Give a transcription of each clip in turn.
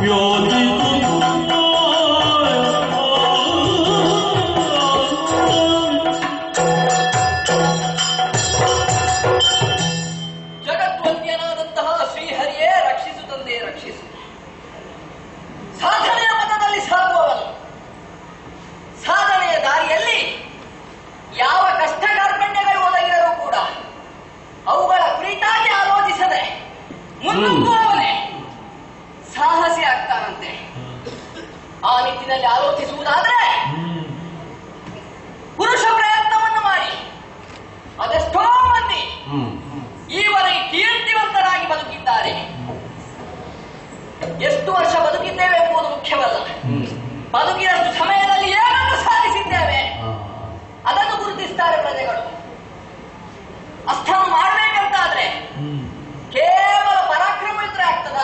ಜಗದ್ವಂದ್ಯನಾದಂತಹ ಶ್ರೀಹರಿಯೇ ರಕ್ಷಿಸು ತಂದೆ ರಕ್ಷಿಸು ಸಾಧನೆಯ ಪಥದಲ್ಲಿ ಸಾಗುವವನು ಸಾಧನೆಯ ದಾರಿಯಲ್ಲಿ ಯಾವ ಕಷ್ಟ ಕಾರ್ಪಣ್ಯಗಳು ಒದಗಿದರೂ ಕೂಡ ಅವುಗಳ ಕುರಿತಾಗಿ ಆಲೋಚಿಸದೆ ಮುನ್ನುಗ್ಗುವವನೇ ಸಾಹಸಿ ಆಗ್ತಾನಂತೆ ಆ ನಿಟ್ಟಿನಲ್ಲಿ ಆಲೋಚಿಸುವುದಾದರೆ ಪುರುಷ ಪ್ರಯತ್ನವನ್ನು ಮಾಡಿ ಅದೆಷ್ಟೋ ಮಂದಿ ಈವರೆಗೆ ಕೀರ್ತಿವಂತರಾಗಿ ಬದುಕಿದ್ದಾರೆ ಎಷ್ಟು ವರ್ಷ ಬದುಕಿದ್ದೇವೆ ಎಂಬುದು ಮುಖ್ಯವಲ್ಲ ಬದುಕಿನಷ್ಟು ಸಮಯದಲ್ಲಿ ಏನನ್ನು ಸಾಧಿಸಿದ್ದೇವೆ ಅದನ್ನು ಗುರುತಿಸ್ತಾರೆ ಪ್ರಜೆಗಳು ಅಷ್ಟನ್ನು ಮಾಡಬೇಕಂತಾದ್ರೆ ಕೇವಲ ಪರಾಕ್ರಮ ಇದ್ರೆ ಆಗ್ತದ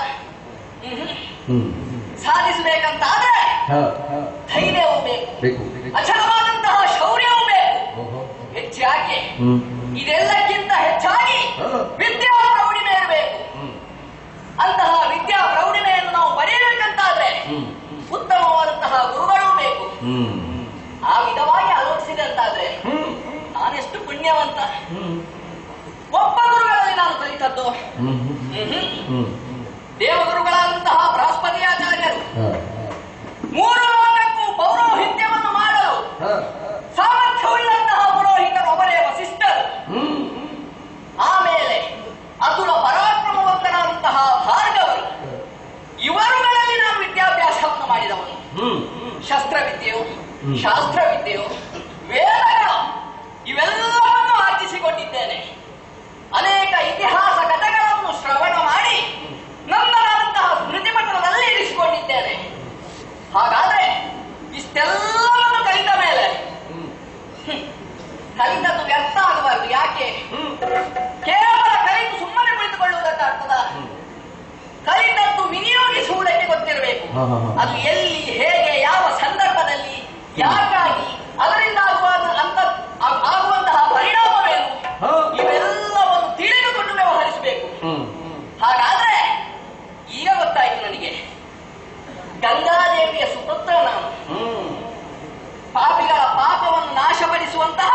ಸಾಧಿಸಬೇಕಂತಾದ್ರೆ ಧೈರ್ಯವೂ ಬೇಕು ಬೇಕು ಅಚಲವಾದಂತಹ ಶೌರ್ಯವೂ ಬೇಕು ಹೆಚ್ಚಾಗಿ ಇದೆಲ್ಲಕ್ಕಿಂತ ಹೆಚ್ಚಾಗಿ ಹಾ. ವಿದ್ಯಾ ಪ್ರೌಢಿಮೆ ಇರಬೇಕು ಅಂತಹ ವಿದ್ಯಾ ಪ್ರೌಢಿಮೆಯನ್ನು ನಾವು ಪಡೆಯಬೇಕಂತಾದ್ರೆ ಉತ್ತಮವಾದಂತಹ ಗುರುಗಳೂ ಬೇಕು ಆ ವಿಧವಾಗಿ ಆಲೋಚಿಸಿದೆ ಅಂತಾದ್ರೆ ನಾನೆಷ್ಟು ಪುಣ್ಯವಂತ ಒಬ್ಬ ಗುರುಗಳಲ್ಲಿ ನಾನು ಕಲಿತದ್ದು ಮ್ಹೂ. ದೇವಗುರುಗಳಾದಂತಹ ಬೃಹಸ್ಪತಿಯಾಚಾರ್ಯರು ಮೂರು ಲೋಕಕ್ಕೂ ಪೌರೋಹಿತ್ಯವನ್ನು ಮಾಡಲು ಸಾಮರ್ಥ್ಯವುಳ್ಳಂತಹ ಪುರೋಹಿತರು ಒಬ್ಬರೇ ವಸಿಷ್ಠರು ಆಮೇಲೆ ಅತುಲ ಪರಾಕ್ರಮವಂತನಾದಂತಹ ಭಾರ್ಗವರು ಇವರುಗಳಲ್ಲಿ ನಾನು ವಿದ್ಯಾಭ್ಯಾಸವನ್ನು ಮಾಡಿದವನು ಶಸ್ತ್ರವಿದ್ಯೆಯು ಹ್ಮ್. ಶಾಸ್ತ್ರವಿದ್ಯೆಯು ವೇದಗಳು ಇವೆಲ್ಲವನ್ನು ಆರ್ಜಿಸಿಕೊಂಡಿದ್ದೇನೆ ಅನೇಕ ಇತಿಹಾಸ ಕಥೆಗಳನ್ನು ಶ್ರವಣ ಮಾಡಿ ನನ್ನದಾದಂತಹ ಸ್ಮೃತಿ ಪತ್ರದಲ್ಲಿ ಇರಿಸಿಕೊಂಡಿದ್ದೇನೆ ಹಾಗಾದ್ರೆ ಇಷ್ಟೆಲ್ಲವನ್ನು ಕಲಿತ ಮೇಲೆ ಹ್ಮ್, ಕಲಿತದ್ದು ವ್ಯರ್ಥ ಆಗಬಾರದು ಯಾಕೆ ಕೇವಲ ಕಲಿತು ಸುಮ್ಮನೆ ಕುಳಿತುಕೊಳ್ಳುವುದಕ್ಕಾಗ್ತದ ಕಲಿತದ್ದು ವಿನಿಯೋಗಿಸುವುದಕ್ಕೆ ಗೊತ್ತಿರಬೇಕು ಹಾ, ಹಾ, ಹಾ. ಅದು ಎಲ್ಲಿ ಹೇಗೆ ಯಾವ ಸಂದರ್ಭದಲ್ಲಿ ಯಾಕಾಗಿ ಅದರಿಂದ ಆಗುವ ಅಂತ ಆ- ಆಗುವಂತಹ ಪರಿಣಾಮವೇನು ಹಾ. ಇವೆಲ್ಲವನ್ನು ತಿಳಿದುಕೊಂಡು ವ್ಯವಹರಿಸಬೇಕು ಹಾಗಾದ್ರೆ ಈಗ ಗೊತ್ತಾಯ್ತು ನನಗೆ ಗಂಗಾದೇವಿಯ ಸುಪುತ್ರ ನಾನು ಪಾಪಿಗಳ ಪಾಪವನ್ನು ನಾಶಪಡಿಸುವಂತಹ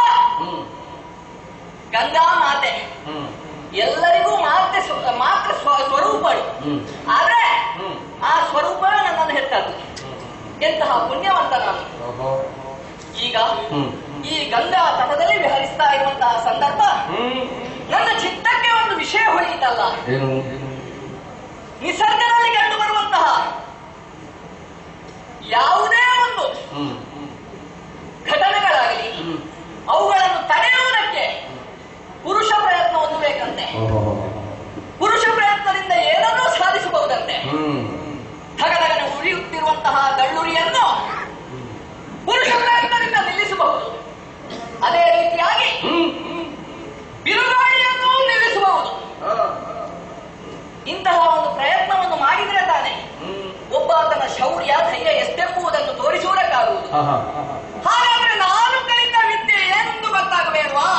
ಗಂಗಾ ಮಾತೆ ಎಲ್ಲರಿಗೂ ಮಾತೆ ಸ್ವ- ಮಾತ್ರ ಸ್ವ- ಸ್ವರೂಪಳು ಆದ್ರೆ ಆ ಸ್ವರೂಪ ನನ್ನನ್ನು ಹೆತ್ತದ್ದು ಎಂತಹ ಪುಣ್ಯವಂತ ನಾನು ಈಗ ಈ ಗಂಗಾ ತಟದಲ್ಲಿ ವಿಹರಿಸ್ತಾ ಇರುವಂತಹ ಸಂದರ್ಭ ನನ್ನ ಚಿತ್ತಕ್ಕೆ ಒಂದು ವಿಷಯ ಹೊಳೆಯಿತಲ್ಲ ಏನು ನಿಸರ್ಗದಲ್ಲಿ ಕಂಡು ಬರುವಂತಹ ಯಾವುದೇ ಒಂದು ಘಟನೆಗಳಾಗಲಿ ಅವುಗಳನ್ನು ತಡೆಯುವುದಕ್ಕೆ ಪುರುಷ ಪ್ರಯತ್ನ ಒಂದು ಬೇಕಂತೆ ಪುರುಷ ಪ್ರಯತ್ನದಿಂದ ಏನನ್ನೂ ಸಾಧಿಸಬಹುದಂತೆ ಧಗಧಗನೆ ಉರಿಯುತ್ತಿರುವಂತಹ ಗಳ್ಳುರಿಯನ್ನು ಪುರುಷ ಪ್ರಯತ್ನದಿಂದ ನಿಲ್ಲಿಸಬಹುದು ಅದೇ ರೀತಿಯಾಗಿ ಬಿರುಗಾಳಿಯನ್ನು ನಿಲ್ಲಿಸಬಹುದು ಇಂತಹ ಒಂದು ಪ್ರಯತ್ನವನ್ನು ಮಾಡಿದ್ರೆ ತಾನೆ ಒಬ್ಬಾತನ ಶೌರ್ಯ ಧೈರ್ಯ ಎಷ್ಟೆಂಬುದನ್ನು ತೋರಿಸುವುದಕ್ಕಾಗುವುದು ಹಾಗಾದ್ರೆ ನಾನು ಕಲಿತ ವಿದ್ಯೆ ಏನೆಂದು ಗೊತ್ತಾಗಬೇಡ್ವಾ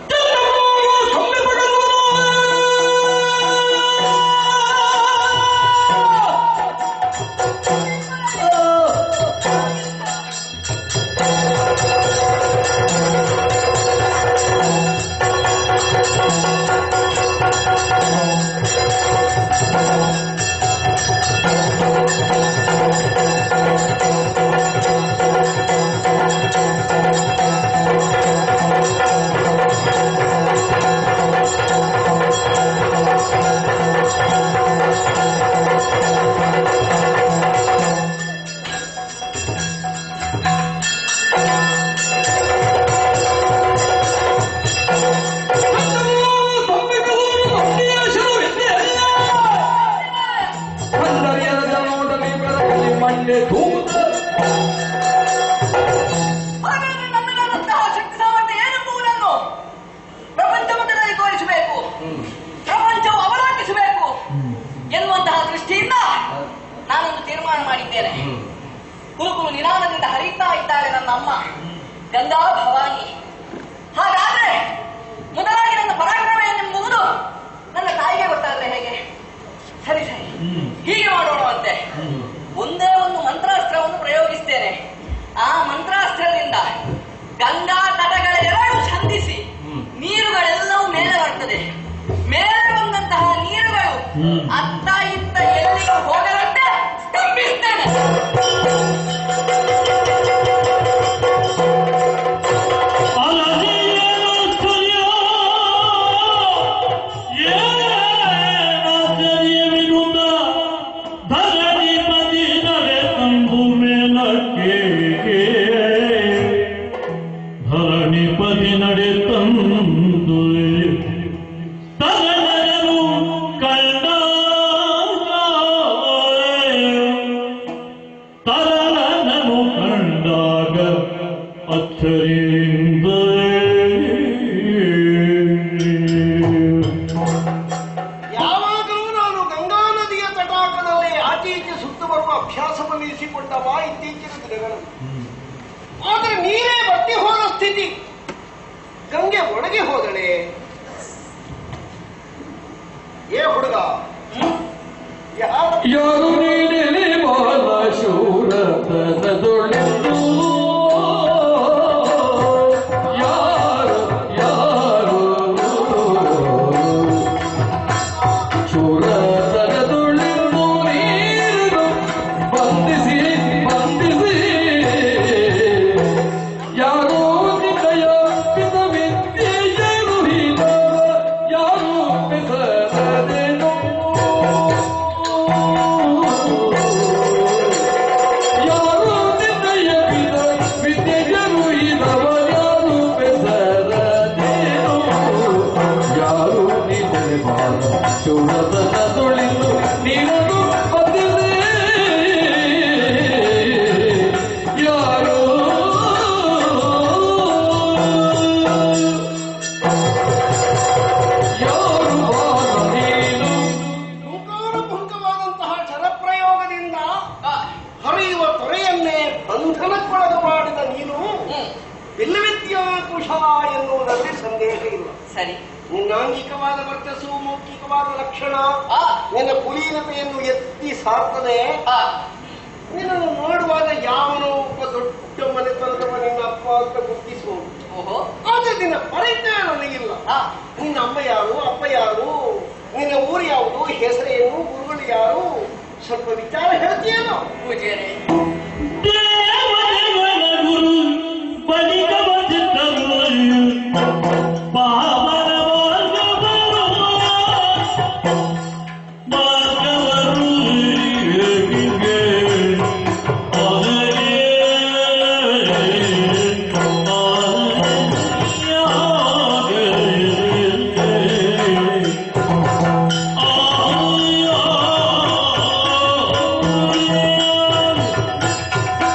ಹಾಗಾದ್ರೆ ನನ್ನದಾದಂತಹ ಶಕ್ತಿ ಸಾಮರ್ಥ್ಯ ಏನೆಂಬುದನ್ನು ಪ್ರಪಂಚ ಮಟ್ಟದಲ್ಲಿ ತೋರಿಸಬೇಕು ಪ್ರಪಂಚವು ಅವಲೋಕಿಸಬೇಕು ಎನ್ನುವಂತಹ ದೃಷ್ಟಿಯಿಂದ ನಾನೊಂದು ತೀರ್ಮಾನ ಮಾಡಿದ್ದೇನೆ ಕುಲುಕುಲು ನಿನಾದದಿಂದ ಹರಿತಾ ಇದ್ದಾರೆ ನನ್ನ ಅಮ್ಮ ಗಂಗಾ ಭವಾನಿ ಹಾಗಾದ್ರೆ ಮೊದಲಾಗಿ ನನ್ನ ಪರಾಕ್ರಮ ಏನೆಂಬುದು ನನ್ನ ತಾಯಿಗೆ ಗೊತ್ತಾದ್ರೆ ಹೇಗೆ ಸರಿ ಸರಿ ಹೀಗೆ ಮಾಡೋಣವಂತೆ ಅತ್ತ ಇತ್ತ ಎಲ್ಲಿಗೂ ಹೋಗದಂತೆ ಸ್ತಂಭಿಸ್ತೇನೆ ಧರಣಿಪತಿ ನಡೆ ತಂದು ತರನರನು ಕಂಡ ತರನನು ಕಂಡಾಗ ಅಚ್ಚರಿಯಿಂದ ಯಾವಾಗಲೂ ನಾನು ಗಂಗಾ ನದಿಯ ತಟಾಕದಲ್ಲಿ ಆಚೆ ಈಚೆ ಸುತ್ತು ಬರುವ ಅಭ್ಯಾಸವನ್ನು ಇರಿಸಿಕೊಂಡವ ಇತ್ತೀಚಿನ ದಿನಗಳಲ್ಲಿ ಆದರೆ ನೀರೇ ಬತ್ತಿ ಹೋದ ಸ್ಥಿತಿ ಗಂಗೆ ಒಣಗಿ ಹೋದಳೆ ಏ ಹುಡುಗ ಯಾವ ಯಾರು ನೀಡಲಿ ಬಾಲ ಶೂರತನದೊಳೆದು ಯಾರು ಯಾರು ಶೂರತನದೊಳೆದು ನೀರು ಬಂಧಿಸಿ ಬಂಧಿಸಿ ಯಾರೋ ನಿನ್ನಯ ಪಿತ ವಿದ್ಯೆಯರು ಹೀನ ಯಾರು ಪಿತರೇನು ಯಾರು ನಿನ್ನಯ ಪಿತ ವಿದ್ಯೆಯರು ಹೀನವ ಯಾರು ಪಿತರೇನು ಯಾರು ನಿನ್ನೆ ಬಾಲ ಶೂರತನ ತುಳಿದು ನೀನನು ಬಂದಿದೆ ಯಾರೋ ಯಾರು ಬಾಲ ನೀನು ಭುಂಕಾರಭುಂಕವಾದಂತಹ ಶರಪ್ರಯೋಗದಿಂದ ಆ, ಹರಿಯುವ ತೊರೆಯನ್ನೇ ಬಂಧನಕ್ಕೊಳಗ ಮಾಡಿದ ನೀನು ಹ್ಮ್, ಬಿಲ್ಲವಿದ್ಯಾಕುಶ ಎನ್ನುವುದರಲ್ಲಿ ಸಂದೇಹ ಇಲ್ಲ ಸರಿ ನಿನ್ನಾಂಗಿಕವಾದ ವರ್ಚಸ್ಸು ಮೌಖಿಕವಾದ ಲಕ್ಷಣ ಆ, ನಿನ್ನ ಕುಲೀನತೆಯನ್ನು ಎತ್ತಿ ಸಾರ್ತದೆ ಆ, ನಿನ್ನನ್ನು ನೋಡುವಾಗ ಯಾವನೋ ಒಬ್ಬ ದೊಡ್ಡ ಮನೆತನದವ ನಿನ್ನ ಅಪ್ಪ ಅಂತ ಗುರುತಿಸುವುದು ಓಹೋ ಆದ್ರೆ ನಿನ್ನ ಪರಿಚಯ ನನಗಿಲ್ಲ ಆ, ನಿನ್ನ ಅಮ್ಮ ಯಾರು ಅಪ್ಪ ಯಾರು ನಿನ್ನ ಊರು ಯಾವುದು ಹೆಸರೇನು ಗುರುಗಳು ಯಾರು ಸ್ವಲ್ಪ ವಿಚಾರ ಹೇಳ್ತೀಯೇನೋ ಪೂಜ್ಯರೇ ದೇವದೇವನ ಗುರು ಬಲಿಕವ ಚಿತ್ತರು ಪಾವನ ಮಾರ್ಗವರು ಮಾರ್ಗವರು ಹಿಂಗೆ ಅದೇ ಆ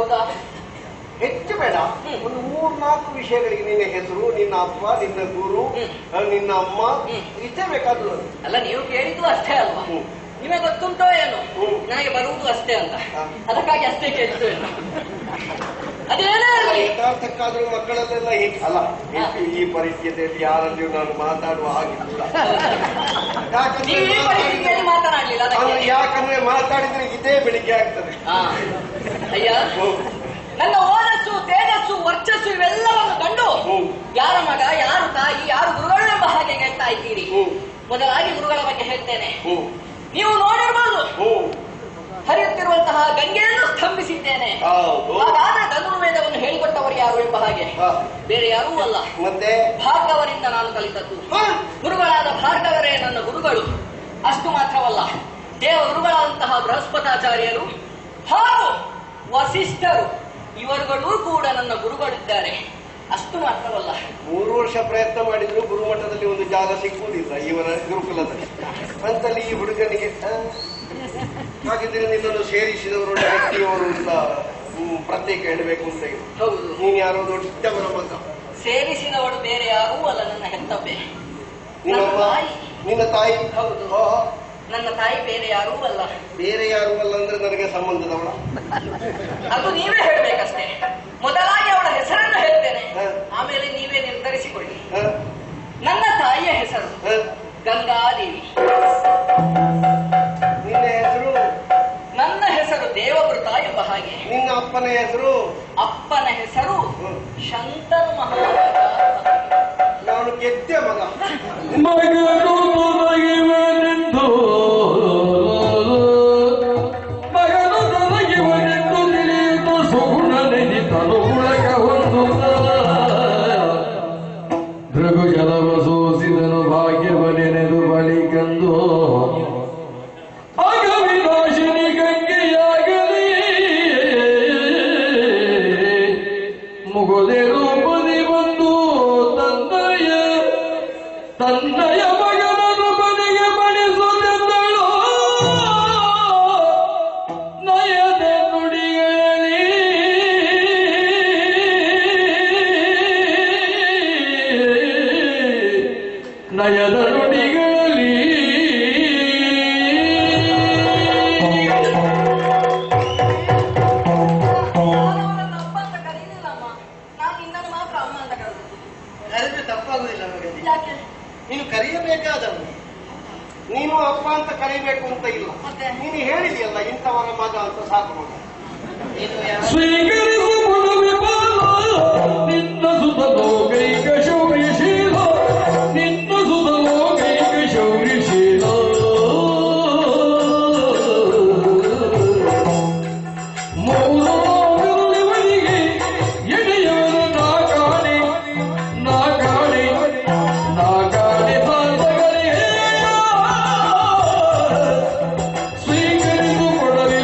ಹೌದಾ ಹೆಚ್ಚು ಬೇಡ ಹ್ಮ್. ಒಂದು ಮೂರ್ನಾಲ್ಕು ವಿಷಯಗಳಿಗೆ ನಿನ್ನ ಹೆಸರು ನಿನ್ನ ಅಪ್ಪ ನಿನ್ನ ಗುರು ಹ್ಮ್. ಆ, ನಿನ್ನ ಅಮ್ಮ ಹ್ಮ್. ಇಷ್ಟೇ ಬೇಕಾದ್ರು ನನಗೆ. ಅಲ್ಲ ನೀವು ಕೇಳಿದ್ದು ಅಷ್ಟೇ ಅಲ್ವಾ ಹ್ಮ್. ನಿಮಗೆ ಗೊತ್ತುಂಟೋ ಏನು ಹ್ಮ್. ನನಗೆ ಬರುವುದು ಅಷ್ಟೇ ಅಂತ ಹಾ. ಅದಕ್ಕಾಗಿ ಅಷ್ಟೇ ಕೇಳಿದ್ದು ಏನು ಅದೇನೇ ಇರಲಿ ಯಥಾರ್ಥಕ್ಕಾದ್ರೂ ಮಕ್ಕಳಲ್ಲೆಲ್ಲ ಹೀಗೆ ಅಲ್ಲ ಹೆಚ್ಚು ಈ ಪರಿಸ್ಥಿತಿಯಲ್ಲಿ ಯಾರಲ್ಲಿಯೂ ನಾನು ಮಾತಾಡುವ ಹಾಗಿಲ್ಲ ಯಾಕಂದ್ರೆ ನೀವು ಈ ಪರಿಸ್ಥಿತಿಯಲ್ಲಿ ಮಾತನಾಡ್ಲಿಲ್ಲ ಅಂದ್ರೆ ಅದಕ್ಕೆ ಯಾಕಂದ್ರೆ ಮಾತಾಡಿದ್ರೆ ಇದೇ ಬೆಳಿಗ್ಗೆ ಆಗ್ತದೆ ಹಾ. ಅಯ್ಯ ಹ್ಮ್. ನನ್ನ ಓನಸ್ಸು ತೇಜಸ್ಸು ವರ್ಚಸ್ಸು ಇವೆಲ್ಲವನ್ನು ಕಂಡು ಹ್ಮ್. ಯಾರ ಮಗ ಯಾರು ತಾಯಿ ಯಾರು ಗುರುಗಳು ಎಂಬ ಹಾಗೆ ಹೇಳ್ತಾ ಇದ್ದೀರಿ ಹ್ಮ್. ಮೊದಲಾಗಿ ಗುರುಗಳ ಬಗ್ಗೆ ಹೇಳ್ತೇನೆ ಹ್ಮ್. ನೀವು ನೋಡಿರ್ಬೋದು ಹ್ಮ್. ಹರಿಯುತ್ತಿರುವಂತಹ ಗಂಗೆಯನ್ನು ಸ್ತಂಭಿಸಿದ್ದೇನೆ ಹೌದು ಹಾಗಾದ್ರೆ ಧನುರ್ವೇದವನ್ನು ಹೇಳಿಕೊಟ್ಟವರು ಯಾರು ಎಂಬ ಹಾಗೆ ಹಾ. ಬೇರೆ ಯಾರೂ ಅಲ್ಲ ಮತ್ತೆ ಭಾರ್ಗವರಿಂದ ನಾನು ಕಲಿತದ್ದು ಹಾ. ಗುರುಗಳಾದ ಭಾರ್ಗವರೇ ನನ್ನ ಗುರುಗಳು ಅಷ್ಟು ಮಾತ್ರವಲ್ಲ ದೇವ ಗುರುಗಳಾದಂತಹ ಬೃಹಸ್ಪತಾಚಾರ್ಯರು ಹಾಗೂ ವಸಿಷ್ಠರು ಇವರುಗಳೂ ಕೂಡ ನನ್ನ ಗುರುಗಳಿದ್ದಾರೆ ಅಷ್ಟು ಮಾತ್ರವಲ್ಲ ಮೂರು ವರ್ಷ ಪ್ರಯತ್ನ ಮಾಡಿದ್ರು ಗುರುಮಠದಲ್ಲಿ ಒಂದು ಜಾಗ ಸಿಕ್ಕುವುದಿಲ್ಲ ಇವರ ಗುರುಕುಲದಲ್ಲಿ ಅಂತಲ್ಲಿ ಈ ಹುಡುಗನಿಗೆ ಆ, ಹಾಗಿದ್ರೆ ನಿನ್ನನ್ನು ಸೇರಿಸಿದವರು ವ್ಯಕ್ತಿಯವರು ಅಂತ ಹ್ಮ್, ಪ್ರತ್ಯೇಕ ಹೇಳಬೇಕು ಅಂತ ಇದೆ ಹೌದು ನೀನ್ ಯಾರೋ ದೊಡ್ಡವರ ಮಗ ಸೇರಿಸಿದವಳು ಬೇರೆ ಯಾರೂ ಅಲ್ಲ ನನ್ನ ಹೆತ್ತಬ್ಬೆ ನಿನ್ನಮ್ಮ ನನ್ನ ತಾಯಿ. ನಿನ್ನ ತಾಯಿ ಹೌದು. ಆ, ನನ್ನ ತಾಯಿ ಬೇರೆ ಯಾರೂ ಅಲ್ಲ ಬೇರೆ ಯಾರು ಅಲ್ಲ ಅಂದ್ರೆ ನನಗೆ ಸಂಬಂಧದವಳ ಅದು ನೀವೇ ಹೇಳ್ಬೇಕಷ್ಟೇ ಮೊದಲಾಗಿ ಅವಳ ಹೆಸರನ್ನು ಹೇಳ್ತೇನೆ ಹ. ಆಮೇಲೆ ನೀವೇ ನಿರ್ಧರಿಸಿಕೊಳ್ಳಿ ಆ, ನನ್ನ ತಾಯಿಯ ಹೆಸರು ಆ, ಗಂಗಾದೇವಿ ನಿನ್ನ ಹೆಸರು ನನ್ನ ಹೆಸರು ದೇವವೃತ ಎಂಬ ಹಾಗೆ ನಿನ್ನ ಅಪ್ಪನ ಹೆಸರು ಅಪ್ಪನ ಹೆಸರು ಹ್ಮ್. ಶಂಕರ್ ಮಹಾರಾಜ ನಾನು ಗೆದ್ದೆ ಮಗ ಮಗನು ತೊಲಗಿವನೆಂದು ಮಗನು ತೊಲಗಿವನೆಂದು ತಿಳಿಯುತ್ತ ಸುಗುಣನೆನಿ ತನುಗುಣಕ ಹೊಂದುತ್ತ ಭೃಗು ಜಲವ ಸೋಸಿದನು ಭಾಗ್ಯವನೆನೆದು ಬಳಿಕಂದು ಆಗ ವಿನಾಶಿನಿ ಗಂಗೆಯಾಗಲಿ ಮುಗುದೆ ರೂಪದಿ ಬಂದು ತಂದೆಯ ತಂದೆಯ ಮಗನನ್ನು ಮನೆಗೆ ಬಡಿಸುತ್ತಿದ್ದಳು ನಯದೆ ನುಡಿಯಲಿ ನಯದ ನುಡಿಗಳಲ್ಲಿ ಅವನನ್ನ ಅಪ್ಪ ಅಂತ ಕರೀಲಿಲ್ಲಮ್ಮ ನಾನು ನಿನ್ನನ್ನು ಮಾತ್ರ ಅಮ್ಮ ಅಂತ ಕರೆದದ್ದು ಕರೆದ್ರೆ ತಪ್ಪಾಗುದಿಲ್ಲ ಮಗನಿಗೆ ಯಾಕೆ ನೀನು ಕರೆಯಬೇಕಾದವನು ನೀನು ಅಪ್ಪ ಅಂತ ಕರಿಬೇಕು ಅಂತ ಇಲ್ಲ ಮತ್ತೆ? ನೀನು ಹೇಳಿದೆಯಲ್ಲ ಇಂಥವರ ಮಗ ಅಂತ ಸಾಕು ಮಗ ನೀನು ಯಾವ ಸ್ವೀಕರಿಸು ವಿಪಾಲ ನಿನ್ನ ಸುತ ಲೋಕೈಕ ಶೌರ್ಯಶೀಲ ನಿನ್ನ ಸುತ ಲೋಕೈಕ ಶೌರ್ಯಶೀಲ ಮೌನವಿರುವವನಿಗೆ ಎಡೆಯವನು ನಾ ಕಾಣೆ ನಾ ಕಾಣೆ ನಾ ಕಾಣೆ ಸಾಧಗಳಿಗೆ ಸ್ವೀಕರಿಸು ಕೊಡಲಿ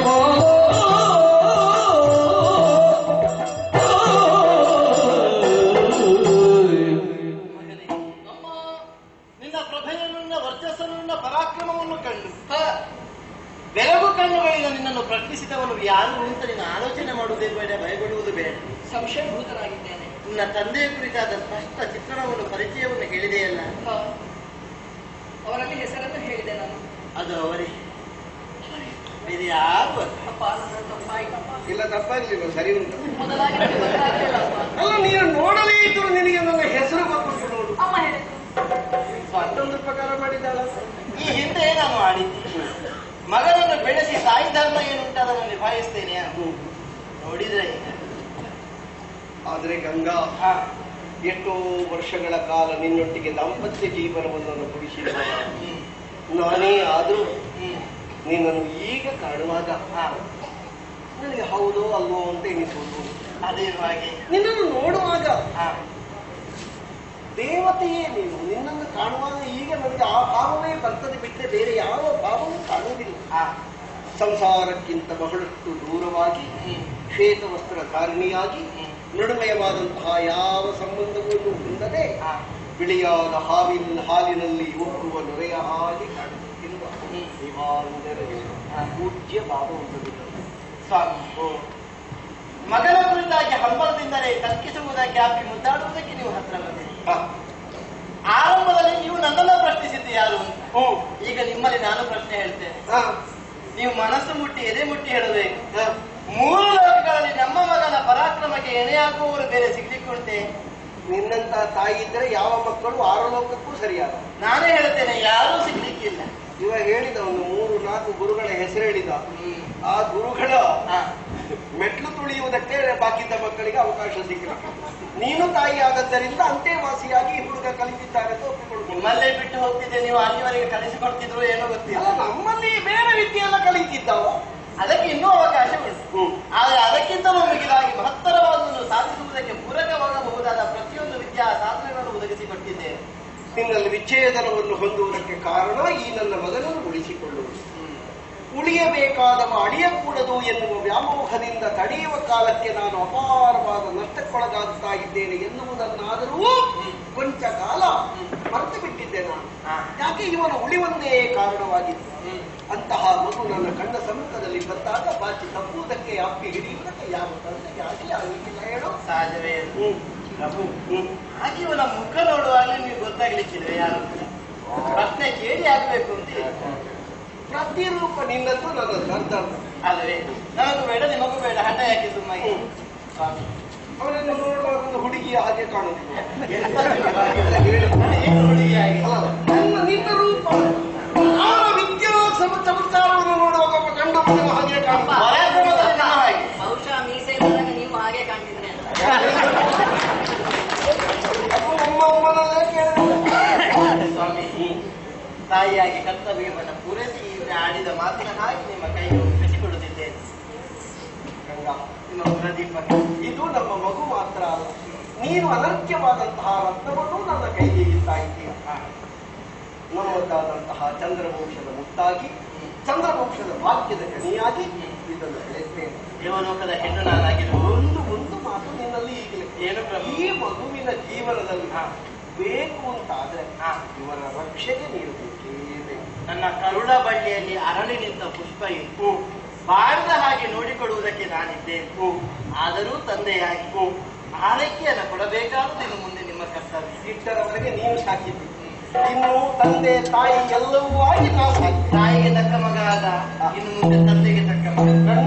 ನಮ್ಮ ನಿನ್ನ ಪ್ರಭೆಯನ್ನು ವರ್ಚಸ್ಸನ್ನು ಪರಾಕ್ರಮವನ್ನು ಕಂಡು ಬೆಳಗು ಕಣ್ಣುಗಳಿಂದ ನಿನ್ನನ್ನು ಪ್ರಶ್ನಿಸಿದವನು ಯಾರು ಅಂತ ನೀನು ಆಲೋಚನೆ ಮಾಡುವುದೇ ಬೇಡ ಭಯಪಡುವುದು ಬೇಡ ಸಂಶಯಭೂತನಾಗಿದ್ದೇನೆ ನಿನ್ನ ತಂದೆಯ ಕುರಿತಾದ ಸ್ಪಷ್ಟ ಚಿತ್ರಣವನ್ನು ಪರಿಚಯವನ್ನು ಹೇಳಿದೆಯಲ್ಲ ಹ. ಅವರಲ್ಲಿ ಹೆಸರನ್ನು ಹೇಳಿದೆ ನಾನು ಅದು ಅವರೇ ಇದು ಯಾರು ಅಲ್ಲ. ಅಪ್ಪ ನನ್ನ ತಪ್ಪಾಯ್ತಪ್ಪ ಇಲ್ಲ ತಪ್ಪಾಗ್ಲಿಲ್ಲ ಸರಿ ಉಂಟು ಮೊದಲಾಗಿ ನನಗೆ ಗೊತ್ತಾಗ್ಲಿಲ್ಲ ಅಪ್ಪ. ಅಲ್ಲ ನೀನು ನೋಡಲೇ ಇದ್ರು ನಿನಗೆ ನನ್ನ ಹೆಸರು ಗೊತ್ತುಂಟು ನೋಡು ಅಮ್ಮ ಹೇಳಿದ್ದು ಮತ್ತೊಂದು ಉಪಕಾರ ಮಾಡಿದ್ದಾಳ ಈ ಹಿಂದೆ ನಾನು ಆಡಿದ್ದೆ ಮಗನನ್ನು ಬೆಳೆಸಿ ತಾಯಿ ಧರ್ಮ ಏನುಂಟು ಅದನ್ನು ನಿಭಾಯಿಸ್ತೇನೆ ಅಂತ. ನೋಡಿದ್ರೆ ಈಗ ಆದ್ರೆ ಗಂಗಾ ಹಾ, ಎಷ್ಟೋ ವರ್ಷಗಳ ಕಾಲ ನಿನ್ನೊಟ್ಟಿಗೆ ದಾಂಪತ್ಯ ಜೀವನವನ್ನು ಅನುಭವಿಸಿದ ಹ್ಮ್, ನಾನೇ ಆದ್ರೂ ಹ್ಮ್, ನಿನ್ನನ್ನು ಈಗ ಕಾಣುವಾಗ ಹಾ, ನನಗೆ ಹೌದೋ ಅಲ್ವೋ ಅಂತ ಎನಿಸುವುದು ಅದೇನು ಹಾಗೆ ನಿನ್ನನ್ನು ನೋಡುವಾಗ ಹಾ, ದೇವತೆಯೇ ನೀನು ನಿನ್ನನ್ನು ಕಾಣುವಾಗ ಈಗ ನನಗೆ ಆ ಭಾವವೇ ಬರ್ತದೆ ಬಿಟ್ಟರೆ ಬೇರೆ ಯಾವ ಭಾವವೂ ಕಾಣುವುದಿಲ್ಲ ಹಾ, ಸಂಸಾರಕ್ಕಿಂತ ಬಹಳಷ್ಟು ದೂರವಾಗಿ ಹ್ಮ್, ಶ್ವೇತ ವಸ್ತ್ರಧಾರಣಿಯಾಗಿ ಹ್ಮ್, ಮೃಣ್ಮಯವಾದಂತಹ ಯಾವ ಸಂಬಂಧವನ್ನು ಹೊಂದದೆ ಹಾ, ಬಿಳಿಯಾದ ಹಾವಿನ ಹಾಲಿನಲ್ಲಿ ಉಕ್ಕುವ ನೊರೆಯ ಹಾಗೆ ಕಾಣುತ್ತಿರುವ ಹ್ಮ್. ದೇವಾಂತರವಿರುವ ಪೂಜ್ಯ ಭಾವ ಹೊಂದದಿಲ್ಲ ಸ್ವಾಮಿ ಮಗನ ಕುರಿತಾಗಿ ಹಂಬಲದಿಂದಲೇ ತರ್ಕಿಸುವುದಕ್ಕೆ ಅಪ್ಪಿ ಮುದ್ದಾಡುವುದಕ್ಕೆ ನೀವು ಹತ್ರ ಬಂದಿರಿ ಹ. ಆರಂಭದಲ್ಲಿ ನೀವು ನನ್ನನ್ನ ಪ್ರಶ್ನಿಸಿದ್ದು ಯಾರು ಅಂತ ಹ್ಮ್. ಈಗ ನಿಮ್ಮಲ್ಲಿ ನಾನು ಪ್ರಶ್ನೆ ಹೇಳ್ತೇನೆ ಹ. ನೀವು ಮನಸ್ಸು ಮುಟ್ಟಿ ಎದೆ ಮುಟ್ಟಿ ಹೇಳಬೇಕು ಹ. ಮೂರು ಲೋಕಗಳಲ್ಲಿ ನಮ್ಮ ಮಗನ ಪರಾಕ್ರಮಕ್ಕೆ ಎಣೆಯಾಗುವವರು ಬೇರೆ ಸಿಗ್ಲಿಕ್ಕುಂಟೆ ನಿನ್ನಂತ ತಾಯಿ ಇದ್ರೆ ಯಾವ ಮಕ್ಕಳು ಆರು ಲೋಕಕ್ಕೂ ಸರಿಯಾದ ನಾನೇ ಹೇಳ್ತೇನೆ ಯಾರೂ ಸಿಗ್ಲಿಕ್ಕಿಲ್ಲ ಇವ ಹೇಳಿದ ಒಂದು ಮೂರು ನಾಲ್ಕು ಗುರುಗಳ ಹೆಸರು ಹೇಳಿದ ಹ್ಮ್. ಆ ಗುರುಗಳ ಹಾ. ಮೆಟ್ಲು ತುಳಿಯುವುದಕ್ಕೆ ಬಾಕಿದ್ದ ಮಕ್ಕಳಿಗೆ ಅವಕಾಶ ಸಿಕ್ಕಿಲ್ಲ ನೀನು ತಾಯಿ ಆದದ್ದರಿಂದ ಅಂತೆವಾಸಿಯಾಗಿ ಈ ಹುಡುಗ ಕಲಿತಿದ್ದಾರೆ ಅಂತ ಒಪ್ಪಿಕೊಳ್ಬೋದು ನಿಮ್ಮಲ್ಲೇ ಬಿಟ್ಟು ಹೋಗ್ತಿದ್ದೆ ನೀವು ಅಲ್ಲಿವರೆಗೆ ಕಳಿಸಿಕೊಡ್ತಿದ್ರು ಏನೋ ಗೊತ್ತಿಲ್ಲ ಅಲ್ಲ, ನಮ್ಮಲ್ಲಿ ಬೇರೆ ವಿದ್ಯೆಯೆಲ್ಲ ಕಲಿತಿದ್ದಾವ ಅದಕ್ಕೆ ಇನ್ನೂ ಅವಕಾಶ ಉಂಟು ಹ್ಮ್. ಆದರೆ ಅದಕ್ಕಿಂತಲೂ ಮಿಗಿಲಾಗಿ ಮಹತ್ತರವಾದನ್ನು ಸಾಧಿಸುವುದಕ್ಕೆ ಪೂರಕವಾಗಬಹುದಾದ ಪ್ರತಿಯೊಂದು ವಿದ್ಯಾ ಸಾಧನೆಗಳನ್ನು ಒದಗಿಸಿಕೊಟ್ಟಿದ್ದೇನೆ ನಿನ್ನಲ್ಲಿ ವಿಚ್ಛೇದನವನ್ನು ಹೊಂದುವುದಕ್ಕೆ ಕಾರಣ ಈ ನನ್ನ ಮಗನನ್ನು ಉಳಿಸಿಕೊಳ್ಳುವುದು ಉಳಿಯಬೇಕಾದವ ಅಳಿಯಕೂಡದು ಎನ್ನುವ ವ್ಯಾಮೋಹದಿಂದ ತಡೆಯುವ ಕಾಲಕ್ಕೆ ನಾನು ಅಪಾರವಾದ ನಷ್ಟಕ್ಕೊಳಗಾಗುತ್ತಾ ಇದ್ದೇನೆ ಎನ್ನುವುದನ್ನಾದರೂ ಕೊಂಚ ಕಾಲ ಮರೆತು ಬಿಟ್ಟಿದ್ದೆ ನಾನು ಹಾ. ಯಾಕೆ ಇವನ ಉಳಿವೊಂದೇ ಕಾರಣವಾಗಿದೆ ಹ್ಮ್. ಅಂತಹ ಮಗು ನನ್ನ ಕಣ್ಣ ಸಮ್ಮುಖದಲ್ಲಿ ಬಂದಾಗ ಬಾಚಿ ತಪ್ಪುವುದಕ್ಕೆ ಅಪ್ಪಿ ಹಿಡಿಯುವುದಕ್ಕೆ ಯಾವ ತಂದೆಗೆ ಆಗಲಿ ಆಗಲಿಕ್ಕಿಲ್ಲ ಹೇಳು ಸಹಜವೇ ಅದು. ಹ್ಮ್. ಪ್ರಭು ಹ್ಮ್. ಹಾಗೆ ಇವನ ಮುಖ ನೋಡುವಾಗಲೇ ನೀವು ಗೊತ್ತಾಗ್ಲಿಕ್ಕಿಲ್ಲ ಯಾರು ಅಂತ. ಪ್ರಶ್ನೆ ಕೇಳಿ ಆಗ್ಬೇಕು ಅಂತ ಇದೆ. ಪ್ರತಿರೂಪ ನಿನ್ನದ್ದು ನನ್ನ ಸಂತಾನ ಅಲ್ವೇ ನನಗೂ ಬೇಡ ನಿಮಗೂ ಬೇಡ ಹಠ ಯಾಕೆ ಸುಮ್ಮಾಗಿ ಹ್ಮ್. ಸ್ವಾಮಿ ಅವನನ್ನು ನೋಡುವಾಗ ಒಂದು ಹುಡುಗಿಯ ಹಾಗೆ ಕಾಣುವುದಿಲ್ಲ ಎಂತ ನಿಜವಾಗಿಲ್ಲ. ಏನು ಹುಡುಗಿಯಾಗಿ? ಅಲ್ಲ, ನನ್ನ ನಿನ್ನ ರೂಪ ಅವನ ವಿದ್ಯಾ ಸಮ ಸಂಸ್ಕಾರವನ್ನು ನೋಡುವಾಗ ಒಬ್ಬ ಗಂಡು ಮಗನ ಹಾಗೆ ಕಾಣುತ್ತದೆ ಪರಾಕ್ರಮದಲ್ಲಿ ನಿಮ್ಮ ಹಾಗೆ. ಬಹುಶಃ ಮೀಸೆ ಇದ್ದಾಗ ನೀವು ಹಾಗೆ ಕಾಣ್ತಿದ್ರೆ ಅಂತ ಅಪ್ಪ ಅಮ್ಮ ಅಮ್ಮನಲ್ಲೇ ಕೇಳಿದ್ರೆ ಸ್ವಾಮಿ ತಾಯಿಯಾಗಿ ಕರ್ತವ್ಯವನ್ನು ಪೂರೈಸಿ ಇಲ್ಲಿ ಆಡಿದ ಮಾತಿನ ಹಾಗೆ ನಿಮ್ಮ ಕೈಗೆ ಒಪ್ಪಿಸಿಕೊಡುತ್ತಿದ್ದೇನೆ ಗಂಗಾ, ನಿಮ್ಮ ಪ್ರದೀಪ ಇದು ನಮ್ಮ ಮಗು ಮಾತ್ರ ಅಲ್ಲ ನೀನು ಅನರ್ಘ್ಯವಾದಂತಹ ರತ್ನವನ್ನು ನನ್ನ ಕೈಗೆ ಇಡ್ತಾ ಇದ್ದೀಯ ನಮ್ಮದ್ದಾದಂತಹ ಚಂದ್ರವಂಶದ ಮುತ್ತಾಗಿ ಚಂದ್ರವಂಶದ ಭಾಗ್ಯದ ಕಣಿಯಾಗಿ ಇದನ್ನು ಬೆಳೆಸ್ತೇನೆ ದೇವಲೋಕದ ಹೆಣ್ಣು ನಾನಾಗಿರುವ ಒಂದು ಒಂದು ಮಾತು ನಿನ್ನಲ್ಲಿ ಈಗಲೇ ಏನು ಪ್ರಭು? ಈ ಮಗುವಿನ ಜೀವನದಲ್ಲಿ ಹಾ. ಬೇಕು ಅಂತ ಆದ್ರೆ ಹಾ. ಇವರ ರಕ್ಷೆಗೆ ನೀರು ಬೇಕೇ ಬೇಕು ನನ್ನ ಕರುಳ ಬಳ್ಳಿಯಲ್ಲಿ ಅರಳಿ ನಿಂತ ಪುಷ್ಪ ಇತ್ತು ಬಾಡದ ಹಾಗೆ ನೋಡಿಕೊಳ್ಳುವುದಕ್ಕೆ ನಾನಿದ್ದೇನೆ ಹ್ಮ್. ಆದರೂ ತಂದೆಯಾಗಿ ಆರೈಕೆಯನ್ನು ಕೊಡಬೇಕಾದುದು ಇನ್ನು ಮುಂದೆ ನಿಮ್ಮ ಕರ್ತವ್ಯ ಇಷ್ಟರವರೆಗೆ ನೀನು ಸಾಕಿದ್ದಿ ಇನ್ನು ತಂದೆ ತಾಯಿ ಎಲ್ಲವೂ ಆಗಿ ನಾವು ಸಾಕಿದ್ವಿ ತಾಯಿಗೆ ತಕ್ಕ ಮಗ ಆದ ಇನ್ನು ಮುಂದೆ ತಂದೆಗೆ ತಕ್ಕ ಮಗ ನನ್ನ